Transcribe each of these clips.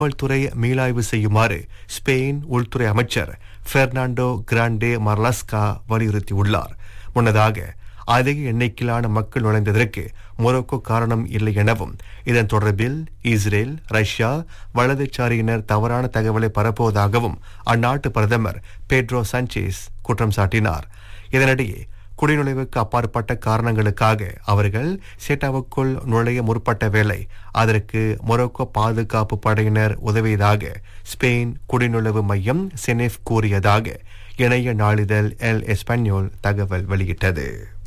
காவல்துறை மீளாய்வு செய்யுமாறு ஸ்பெயின் உள்துறை அமைச்சர் பெர்னாண்டோ கிராண்டே மர்லாஸ்கா வலியுறுத்தியுள்ளார் முன்னதாக அதிக எண்ணிக்கையிலான மக்கள் நுழைந்ததற்கு மொரோக்கோ காரணம் இல்லை எனவும் இதன் தொடர்பில் இஸ்ரேல் ரஷ்யா வலதுசாரியினர் தவறான தகவலை பரப்புவதாகவும் அந்நாட்டு பிரதமர் பெட்ரோ சாnchez குற்றம் சாட்டினார் இதனிடையே குடிநுழைவுக்கு அப்பாற்பட்ட காரணங்களுக்காக அவர்கள் சேட்டாவுக்குள் நுழைய முற்பட்ட வேளை அதற்கு மொரோக்கோ பாதுகாப்பு படையினர் உதவியதாக ஸ்பெயின் குடிநுழைவு மையம் செனெஃப் கூறியதாக இணைய நாளிதழ் எல் எஸ்பன்யோல் தகவல் வெளியிட்டது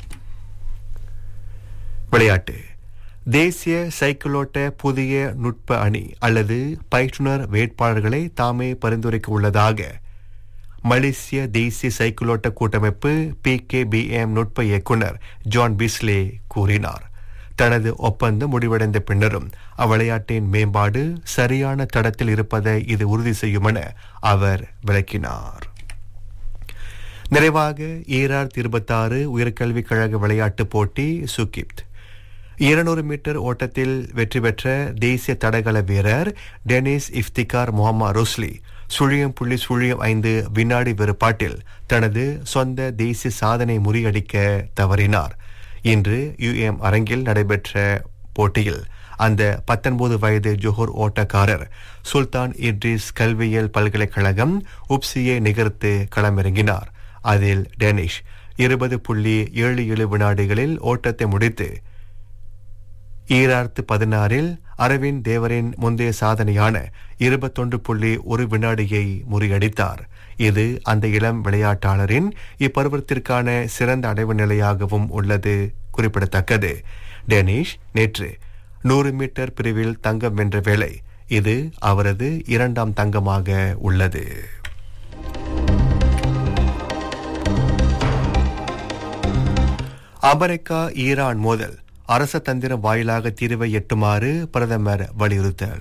விளையாட்டு தேசிய சைக்கிளோட்ட புதிய நுட்ப அணி அல்லது பயிற்றுனர் வேட்பாளர்களை தாமே பரிந்துரைக்க உள்ளதாக மலேசிய தேசிய சைக்கிளோட்ட கூட்டமைப்பு பி கே பி எம் நுட்ப இயக்குனர் ஜான் பிஸ்லே கூறினார் தனது ஒப்பந்தம் முடிவடைந்த பின்னரும் அவ்விளையாட்டின் மேம்பாடு சரியான தடத்தில் இருப்பதை இது உறுதி செய்யும் என அவர் விளக்கினார் நிறைவாக ஈராயிரத்தி இருபத்தாறு உயர்கல்விக் கழக விளையாட்டுப் போட்டி சுகிப்த் இருநூறு மீட்டர் ஓட்டத்தில் வெற்றி பெற்ற தேசிய தடகள வீரர் டெனிஸ் இஃப்திகார் முகமது ரோஸ்லி சுழியம் புள்ளி சுழியம் ஐந்து வினாடி வேறுபாட்டில் தனது சொந்த தேசிய சாதனை முறியடிக்க தவறினார் இன்று யுஎம் அரங்கில் நடைபெற்ற போட்டியில் அந்த பத்தொன்பது வயது ஜோஹர் ஓட்டக்காரர் சுல்தான் இட்ரிஸ் கல்வியியல் பல்கலைக்கழகம் உப்சியை நிகர்த்து களமிறங்கினார் அதில் டெனிஷ் இருபது புள்ளி ஏழு ஏழு வினாடிகளில் ஓட்டத்தை முடித்து ஈராயிரத்து பதினாறில் அரவிந்த் தேவரின் முந்தைய சாதனையான இருபத்தொன்று புள்ளி ஒரு வினாடியை முறியடித்தார் இது அந்த இளம் விளையாட்டாளரின் இப்பருவத்திற்கான சிறந்த அடைவு நிலையாகவும் உள்ளது குறிப்பிடத்தக்கது டெனிஷ் நேற்று நூறு மீட்டர் பிரிவில் தங்கம் வென்ற வேளை இது அவரது இரண்டாம் தங்கமாக உள்ளது அமெரிக்கா ஈரான் மோதல் அரச தந்திரம் வாயிலாக தீர்வை எட்டுமாறு பிரதமர் வலியுறுத்தல்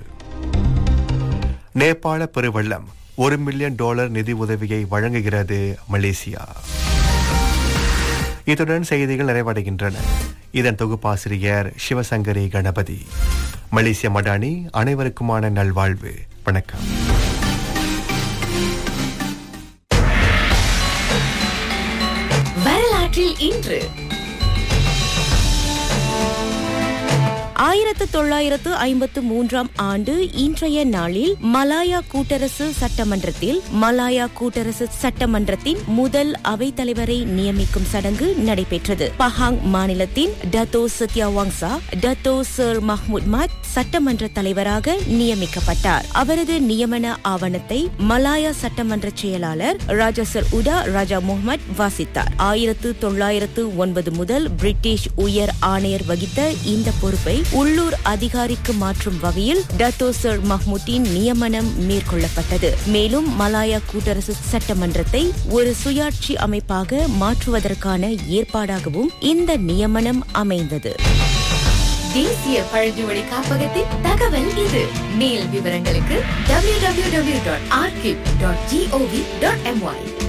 நேபாள பெருவெள்ளம் ஒரு மில்லியன் டாலர் நிதி உதவியை வழங்குகிறது மலேசியா இத்துடன் செய்திகள் நிறைவடைகின்றன இதன் தொகுப்பாசிரியர் சிவசங்கரி கணபதி மலேசிய மடானி அனைவருக்குமான நல்வாழ்வு வணக்கம் வரலாற்றில் இன்று ஆயிரத்து தொள்ளாயிரத்து ஐம்பத்து மூன்றாம் ஆண்டு இன்றைய நாளில் மலாயா கூட்டரசு சட்டமன்றத்தில் மலாயா கூட்டரசு சட்டமன்றத்தின் முதல் அவைத்தலைவரை நியமிக்கும் சடங்கு நடைபெற்றது பஹாங் மாநிலத்தின் டத்தோ சத்யாவாங்சா டத்தோ சர் மஹ்முத் மத் சட்டமன்ற தலைவராக நியமிக்கப்பட்டார் அவரது நியமன ஆவணத்தை மலாயா சட்டமன்ற செயலாளர் ராஜசர் உடா ராஜா முகமது வாசித்தார் ஆயிரத்து தொள்ளாயிரத்து ஒன்பது முதல் பிரிட்டிஷ் உயர் ஆணையர் வகித்த இந்த பொறுப்பை உள்ளூர் அதிகாரிக்கு மாற்றும் வகையில் டத்தோ சர் மஹ்முட்டின் நியமனம் மேற்கொள்ளப்பட்டது மேலும் மலாயா கூட்டரசு சட்டமன்றத்தை ஒரு சுயாட்சி அமைப்பாக மாற்றுவதற்கான ஏற்பாடாகவும் இந்த நியமனம் அமைந்தது தேசிய பழங்குடி காப்பகத்தின் தகவல் இது மேல் விவரங்களுக்கு www.archive.gov.my